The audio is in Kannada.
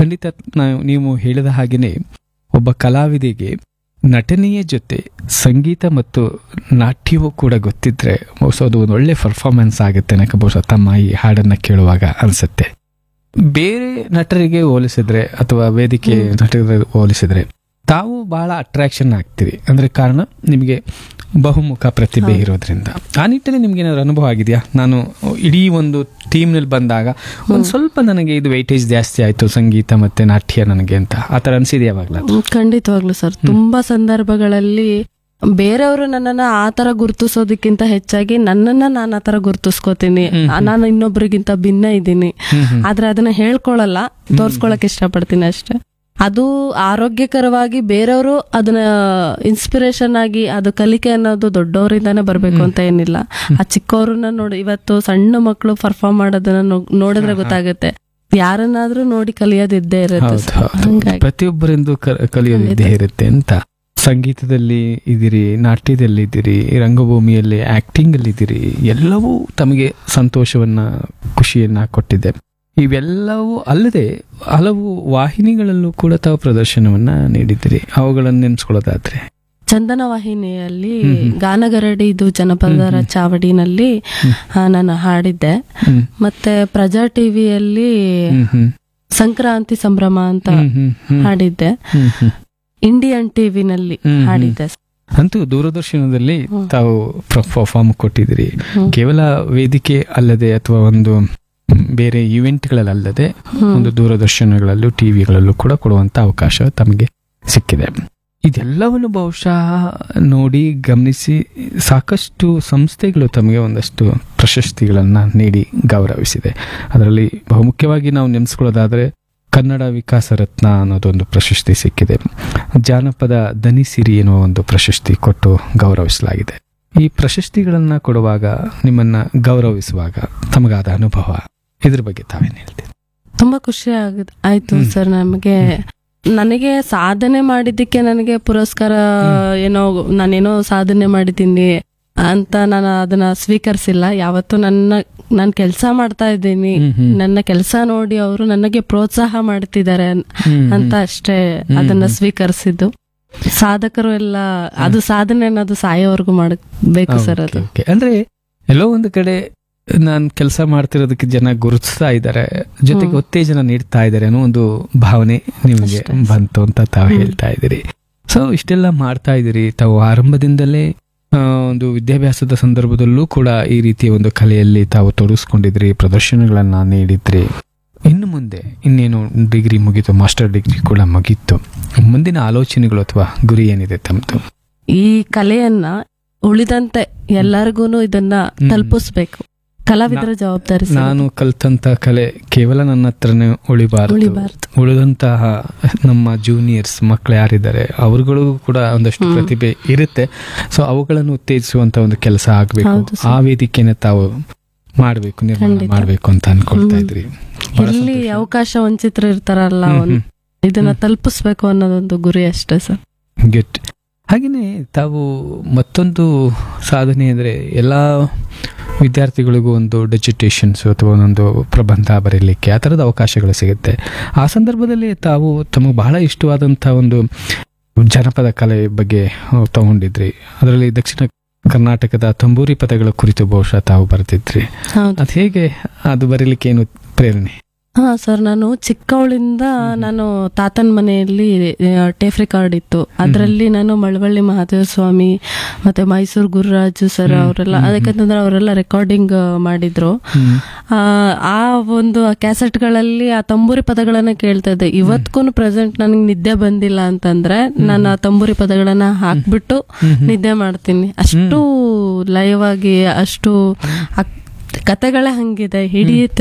ಖಂಡಿತ ನಾವು ನೀವು ಹೇಳಿದ ಹಾಗೆಯೇ ಒಬ್ಬ ಕಲಾವಿದಿಗೆ ನಟನೆಯ ಜೊತೆ ಸಂಗೀತ ಮತ್ತು ನಾಟ್ಯವೂ ಕೂಡ ಗೊತ್ತಿದ್ರೆ ಬಹುಶಃ ಅದು ಒಂದು ಒಳ್ಳೆ ಪರ್ಫಾರ್ಮೆನ್ಸ್ ಆಗುತ್ತೆ ನನಗೆ ಬಹುಶಃ ತಮ್ಮ ಈ ಹಾಡನ್ನ ಕೇಳುವಾಗ ಅನಿಸುತ್ತೆ ಬೇರೆ ನಟರಿಗೆ ಹೋಲಿಸಿದ್ರೆ ಅಥವಾ ವೇದಿಕೆ ನಟರಿಗೆ ಹೋಲಿಸಿದ್ರೆ ತಾವು ಬಹಳ ಅಟ್ರಾಕ್ಷನ್ ಆಗ್ತೀರಿ ಅಂದ್ರೆ ಕಾರಣ ನಿಮಗೆ ಬಹುಮುಖ ಪ್ರತಿಭೆ ಇರೋದ್ರಿಂದ ಆ ನಿಟ್ಟಿನಲ್ಲಿ ನಿಮ್ಗೆ ಏನಾದ್ರು ಅನುಭವ ಆಗಿದೆಯಾ ನಾನು ಇಡೀ ಒಂದು ಟೀಮ್ನಲ್ಲಿ ಬಂದಾಗ ಒಂದು ಸ್ವಲ್ಪ ನನಗೆ ಇದು ವೈಟೇಜ್ ಜಾಸ್ತಿ ಆಯ್ತು ಸಂಗೀತ ಮತ್ತೆ ನಾಟ್ಯ ನನಗೆ ಅಂತ ಆ ಥರ ಅನ್ಸಿದೆ ಯಾವಾಗ್ಲೂ ಹ್ಮ್, ಖಂಡಿತವಾಗ್ಲು ಸರ್ ತುಂಬಾ ಸಂದರ್ಭಗಳಲ್ಲಿ ಬೇರೆಯವರು ನನ್ನನ್ನ ಆ ತರ ಗುರುತಿಸೋದಕ್ಕಿಂತ ಹೆಚ್ಚಾಗಿ ನನ್ನನ್ನ ನಾನು ಆ ತರ ಗುರುತಿಸ್ಕೋತೀನಿ ನಾನು ಇನ್ನೊಬ್ರಿಗಿಂತ ಭಿನ್ನ ಇದ್ದೀನಿ ಆದ್ರೆ ಅದನ್ನ ಹೇಳ್ಕೊಳಲ್ಲ ತೋರ್ಸ್ಕೊಳಕ್ ಇಷ್ಟಪಡ್ತೀನಿ ಅಷ್ಟೇ ಅದು ಆರೋಗ್ಯಕರವಾಗಿ ಬೇರೆಯವರು ಅದನ್ನ ಇನ್ಸ್ಪಿರೇಷನ್ ಆಗಿ ಅದು ಕಲಿಕೆ ಅನ್ನೋದು ದೊಡ್ಡವರಿಂದಾನೇ ಬರ್ಬೇಕು ಅಂತ ಏನಿಲ್ಲ ಆ ಚಿಕ್ಕವ್ರನ್ನ ನೋಡಿ ಇವತ್ತು ಸಣ್ಣ ಮಕ್ಕಳು ಪರ್ಫಾರ್ಮ್ ಮಾಡೋದನ್ನ ನೋ- ನೋಡಿದ್ರೆ ಗೊತ್ತಾಗುತ್ತೆ ಯಾರನ್ನಾದ್ರೂ ನೋಡಿ ಕಲಿಯೋದಿದ್ದೇ ಇರುತ್ತೆ ಹೌದು ಸರ್. ಹೌದು ಹಂಗಾಗಿ ಪ್ರತಿಯೊಬ್ಬರಿಂದು ಕ- ಕಲಿಯೋದಿದ್ದೇ ಇರುತ್ತೆ ಅಂತ ಸಂಗೀತದಲ್ಲಿ ಇದ್ದೀರಿ ನಾಟ್ಯದಲ್ಲಿ ಇದ್ದೀರಿ ರಂಗಭೂಮಿಯಲ್ಲಿ ಆಕ್ಟಿಂಗ್ ಅಲ್ಲಿ ಇದ್ದೀರಿ ಎಲ್ಲವೂ ತಮಗೆ ಸಂತೋಷವನ್ನ ಖುಷಿಯನ್ನ ಕೊಟ್ಟಿದೆ ಇವೆಲ್ಲವೂ ಅಲ್ಲದೆ ಹಲವು ವಾಹಿನಿಗಳಲ್ಲೂ ಕೂಡ ತಾವು ಪ್ರದರ್ಶನವನ್ನ ನೀಡಿದ್ದೀರಿ ಅವುಗಳನ್ನು ನೆನ್ಸ್ಕೊಳ್ಳೋದಾದ್ರೆ ಚಂದನ ವಾಹಿನಿಯಲ್ಲಿ ಗಾನಗರಡಿ ಇದು ಜನಪದರ ಚಾವಡಿನಲ್ಲಿ ಆ, ನಾನು ಹಾಡಿದ್ದೆ ಹ್ಮ್. ಮತ್ತೆ ಪ್ರಜಾ ಟಿವಿಯಲ್ಲಿ ಹ್ಮ್ ಹ್ಮ್ ಸಂಕ್ರಾಂತಿ ಸಂಭ್ರಮ ಅಂತ ಹ್ಮ್ ಹ್ಮ್ ಹ್ಮ್ ಹಾಡಿದ್ದೆ ಹ್ಮ್ ಹ್ಮ್ ಇಂಡಿಯನ್ ಟಿವಿನಲ್ಲಿ ಹ್ಮ್, ಹ್ಮ್. ಹಾಡಿದ್ದೆ ಅಂತೂ ದೂರದರ್ಶನದಲ್ಲಿ ತಾವು ಪರ್ಫಾರ್ಮ್ ಕೊಟ್ಟಿದ್ದೀರಿ ಹ್ಮ್. ಕೇವಲ ವೇದಿಕೆ ಅಲ್ಲದೆ ಅಥವಾ ಒಂದು ಬೇರೆ ಇವೆಂಟ್ಗಳಲ್ಲದೆ ಒಂದು ದೂರದರ್ಶನಗಳಲ್ಲೂ ಟಿವಿಗಳಲ್ಲೂ ಕೂಡ ಕೊಡುವಂತ ಅವಕಾಶ ತಮಗೆ ಸಿಕ್ಕಿದೆ ಇದೆಲ್ಲವನ್ನು ಬಹುಶಃ ನೋಡಿ ಗಮನಿಸಿ ಸಾಕಷ್ಟು ಸಂಸ್ಥೆಗಳು ತಮಗೆ ಒಂದಷ್ಟು ಪ್ರಶಸ್ತಿಗಳನ್ನ ನೀಡಿ ಗೌರವಿಸಿದೆ ಅದರಲ್ಲಿ ಬಹುಮುಖ್ಯವಾಗಿ ನಾವು ನೆನೆಸ್ಕೊಳ್ಳೋದಾದ್ರೆ ಕನ್ನಡ ವಿಕಾಸ ರತ್ನ ಅನ್ನೋದೊಂದು ಪ್ರಶಸ್ತಿ ಸಿಕ್ಕಿದೆ ಜಾನಪದ ದನಿ ಸಿರಿ ಎನ್ನುವ ಒಂದು ಪ್ರಶಸ್ತಿ ಕೊಟ್ಟು ಗೌರವಿಸಲಾಗಿದೆ ಈ ಪ್ರಶಸ್ತಿಗಳನ್ನ ಕೊಡುವಾಗ ನಿಮ್ಮನ್ನ ಗೌರವಿಸುವಾಗ ತಮಗಾದ ಅನುಭವ ಇದ್ರ ಬಗ್ಗೆ ತಾವೇನು ಹೇಳ್ತೀರಿ ತುಂಬಾ ಖುಷಿ ಆಗ ಆಯ್ತು ಸರ್ ನಮಗೆ ನನಗೆ ಸಾಧನೆ ಮಾಡಿದ್ದಕ್ಕೆ ನನಗೆ ಪುರಸ್ಕಾರ ಏನೋ ನಾನೇನೋ ಸಾಧನೆ ಮಾಡಿದ್ದೀನಿ ಅಂತ ನಾನು ಅದನ್ನ ಸ್ವೀಕರಿಸಿಲ್ಲ ಯಾವತ್ತು ನನ್ನ ನಾನು ಕೆಲಸ ಮಾಡ್ತಾ ಇದ್ದೀನಿ ಹ್ಮ್, ಹ್ಮ್. ನನ್ನ ಕೆಲಸ ನೋಡಿ ಅವರು ನನಗೆ ಪ್ರೋತ್ಸಾಹ ಮಾಡ್ತಿದ್ದಾರೆ ಅನ್- ಅಂತ ಅಷ್ಟೇ ಅದನ್ನ ಸ್ವೀಕರಿಸಿದ್ದು ಸಾಧಕರು ಎಲ್ಲ ಅದು ಸಾಧನೆ ಅನ್ನೋದು ಸಾಯೋವರೆಗೂ ಮಾಡಬೇಕು ಸರ್ ಅದು ಓಕೆ, ಓಕೆ. ಅಂದ್ರೆ ಎಲ್ಲೋ ಒಂದು ಕಡೆ ನಾನು ಕೆಲಸ ಮಾಡ್ತಿರೋದಕ್ಕೆ ಜನ ಗುರುತಿಸ್ತಾ ಇದ್ದಾರೆ ಜೊತೆಗೆ ಉತ್ತೇಜನ ನೀಡ್ತಾ ಇದ್ದಾರೆ ಅನ್ನೋ ಒಂದು ಭಾವನೆ ನಿಮಗೆ ಬಂತು ಅಂತ ತಾವು ಹೇಳ್ತಾ ಇದ್ದೀರಿ ಸೊ ಇಷ್ಟೆಲ್ಲ ಮಾಡ್ತಾ ಇದ್ದೀರಿ ತಾವು ಆರಂಭದಿಂದಲೇ ಆ, ಒಂದು ವಿದ್ಯಾಭ್ಯಾಸದ ಸಂದರ್ಭದಲ್ಲೂ ಕೂಡ ಈ ರೀತಿಯ ಒಂದು ಕಲೆಯಲ್ಲಿ ತಾವು ತೊಡಗಿಸ್ಕೊಂಡಿದ್ರಿ ಪ್ರದರ್ಶನಗಳನ್ನ ನೀಡಿದ್ರಿ ಇನ್ನು ಮುಂದೆ ಇನ್ನೇನು ಡಿಗ್ರಿ ಮುಗೀತು ಮಾಸ್ಟರ್ ಡಿಗ್ರಿ ಕೂಡ ಮುಗೀತು ಮುಂದಿನ ಆಲೋಚನೆಗಳು ಅಥವಾ ಗುರಿ ಏನಿದೆ ತಮ್ಮದು ಈ ಕಲೆಯನ್ನ ಉಳಿದಂತೆ ಎಲ್ಲರಿಗೂ ಇದನ್ನ ತಲುಪಿಸ್ಬೇಕು ಕಲಾವಿದರ ಜವಾಬ್ದಾರಿ ಸರ್. ನಾನು ಕಲ್ತಂತ ಕಲೆ ಕೇವಲ ನನ್ನ ಹತ್ರನೇ ಉಳಿಬಾರದು ಉಳಿಬಾರ್ದು. ಉಳಿದಂತಹ ನಮ್ಮ ಜೂನಿಯರ್ಸ್ ಮಕ್ಕಳು ಯಾರಿದ್ದಾರೆ ಅವ್ರುಗಳಿಗೂ ಕೂಡ ಒಂದಷ್ಟು ಪ್ರತಿಭೆ ಇರುತ್ತೆ ಸೊ ಅವುಗಳನ್ನು ಉತ್ತೇಜಿಸುವಂತ ಒಂದು ಕೆಲಸ ಆಗ್ಬೇಕು ಹೌದು ಆ ವೇದಿಕೆನ ತಾವು ಮಾಡ್ಬೇಕು ನಿರ್ಮಾಣ ಖಂಡಿತ. ಮಾಡ್ಬೇಕು ಅಂತ ಅನ್ಕೊಳ್ತಾ ಇದ್ರಿ ಬಹಳ ಎಲ್ಲಿ ಸಂತೋಷ. ಅವಕಾಶ ವಂಚಿತರು ಇರ್ತಾರಲ್ಲ ಒಂದ್- ಇದನ್ನ ತಲುಪಿಸ್ಬೇಕು ಅನ್ನೋದೊಂದು ಗುರಿ ಅಷ್ಟೇ ಸರ್ ಗುಡ್ ಹಾಗೆಯೇ ತಾವು ಮತ್ತೊಂದು ಸಾಧನೆ ಅಂದರೆ ಎಲ್ಲ ವಿದ್ಯಾರ್ಥಿಗಳಿಗೂ ಒಂದು ಡಿಜಿಟೇಷನ್ಸ್ ಅಥವಾ ಒಂದೊಂದು ಪ್ರಬಂಧ ಬರೀಲಿಕ್ಕೆ ಆ ಥರದ ಅವಕಾಶಗಳು ಸಿಗುತ್ತೆ ಆ ಸಂದರ್ಭದಲ್ಲಿ ತಾವು ತಮಗೆ ಬಹಳ ಇಷ್ಟವಾದಂಥ ಒಂದು ಜನಪದ ಕಲೆ ಬಗ್ಗೆ ತಗೊಂಡಿದ್ರಿ ಅದರಲ್ಲಿ ದಕ್ಷಿಣ ಕರ್ನಾಟಕದ ತಂಬೂರಿ ಪದಗಳ ಕುರಿತು ಬಹುಶಃ ತಾವು ಬರೆದಿದ್ರಿ ಹೌದು ಅದು ಹೇಗೆ ಅದು ಬರೀಲಿಕ್ಕೆ ಏನು ಪ್ರೇರಣೆ ಹಾ ಸರ್ ನಾನು ಚಿಕ್ಕವಳಿಂದ ನಾನು ತಾತನ ಮನೆಯಲ್ಲಿ ಟೇಫ್ ರೆಕಾರ್ಡ್ ಇತ್ತು ಅದರಲ್ಲಿ ನಾನು ಮಳವಳ್ಳಿ ಮಹಾದೇವ ಸ್ವಾಮಿ ಮತ್ತೆ ಮೈಸೂರು ಗುರುರಾಜು ಸರ್ ಅವರೆಲ್ಲ ಅದಕ್ಕಂತಂದ್ರೆ ಅವರೆಲ್ಲ ರೆಕಾರ್ಡಿಂಗ್ ಮಾಡಿದ್ರು ಆ, ಆ ಒಂದು ಕ್ಯಾಸೆಟ್ಗಳಲ್ಲಿ ಆ ತಂಬೂರಿ ಪದಗಳನ್ನ ಕೇಳ್ತಾ ಇದ್ದೆ ಇವತ್ಗೂ ಪ್ರೆಸೆಂಟ್ ನನಗೆ ನಿದ್ದೆ ಬಂದಿಲ್ಲ ಅಂತಂದ್ರೆ ನಾನು ಆ ತಂಬೂರಿ ಪದಗಳನ್ನ ಹಾಕ್ಬಿಟ್ಟು ನಿದ್ದೆ ಮಾಡ್ತೀನಿ ಅಷ್ಟು ಲೈವ್ ಆಗಿ ಅಷ್ಟು ಆ ಕತೆಗಳೇ ಹಂಗಿದೆ ಹಿಡಿಯುತ್ತೆ